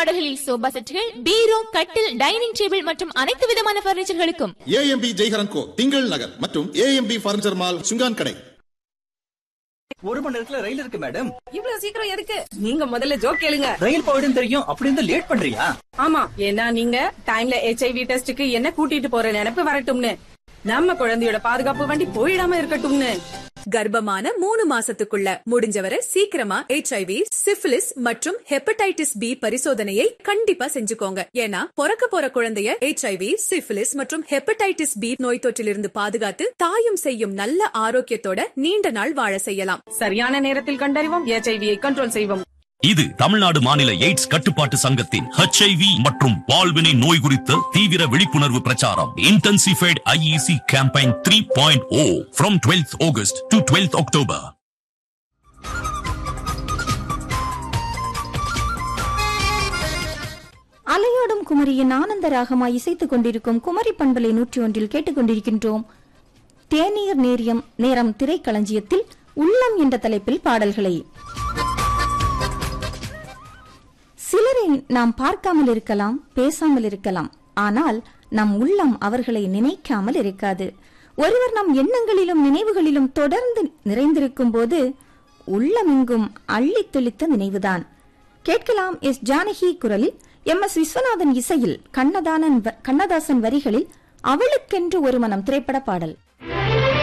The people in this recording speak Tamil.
மாடல்களில் சோபா செட்டுகள் பீரோ கட்டில் டைனிங் டேபிள் மற்றும் அனைத்து விதமான பர்னிச்சர்களுக்கும் ஏஎம்பி ஜெய்ஹரன் கோ திங்கள் நகர் மற்றும் ஏஎம்பி பர்னிச்சர் மால் சுங்கான் கடை ஒரு மணி நேரத்துல ரயில் இருக்கு மேடம் இவ்வளவு சீக்கிரம் எதுக்கு நீங்க முதல்ல ஜோக் கேளுங்க ரயில் போயிடும் தெரியும் அப்படி இருந்தா லேட் பண்றியா ஆமா ஏன்னா நீங்க டைம்ல ஹெச்ஐவி டெஸ்டுக்கு என்ன கூட்டிட்டு போற நினைப்பு வரட்டும்னு நம்ம குழந்தையோட பாதுகாப்பு வண்டி போயிடாம இருக்கட்டும்னு கர்ப்பமான மூணு மாசத்துக்குள்ள முடிஞ்சவரை சீக்கிரமா ஹெச்ஐவி சிஃபிலிஸ் மற்றும் ஹெப்படைட்டிஸ் பி பரிசோதனையை கண்டிப்பா செஞ்சுக்கோங்க ஏன்னா பிறக்க போற குழந்தைய ஹெச்ஐவி சிஃபிலிஸ் மற்றும் ஹெப்படைட்டிஸ் பி நோய் தொற்றிலிருந்து பாதுகாத்து தாயும் செய்யும் நல்ல ஆரோக்கியத்தோட நீண்ட நாள் வாழ செய்யலாம் சரியான நேரத்தில் கண்டறிவோம் ஹெச்ஐவியை கண்ட்ரோல் செய்வோம் இது தமிழ்நாடு மாநில எய்ட்ஸ் கட்டுப்பாட்டு சங்கத்தின் ஹெச்ஐவி மற்றும் பால்வினை நோய் குறித்த தீவிர விழிப்புணர்வு பிரச்சாரம் intensified IEC campaign three point O from twelfth August to twelfth October அலையோடும் குமரியின் ஆனந்த ராகமாய் இசைத்துக் கொண்டிருக்கும் குமரி பண்பலை நூற்றி ஒன்றில் கேட்டுக்கொண்டிருக்கின்றோம் தேநீர் நேரியம் நேரம் திரைக்களஞ்சியத்தில் உள்ளம் என்ற தலைப்பில் பாடல்களை சிலரை நாம் பார்க்காமல் இருக்கலாம் பேசாமல் இருக்கலாம் ஆனால் நம் உள்ளம் அவர்களை நினைக்காமல் இருக்காது ஒருவர் நம் எண்ணங்களிலும் நினைவுகளிலும் தொடர்ந்து நிறைந்திருக்கும் போது உள்ளமெங்கும் அள்ளித் தெளித்த நினைவுதான் கேட்கலாம் எஸ் ஜானகி குரலில் எம் எஸ் விஸ்வநாதன் இசையில் கண்ணதானன் வ- கண்ணதாசன் வரிகளில் அவளுக்கென்று ஒரு மனம் திரைப்பட பாடல்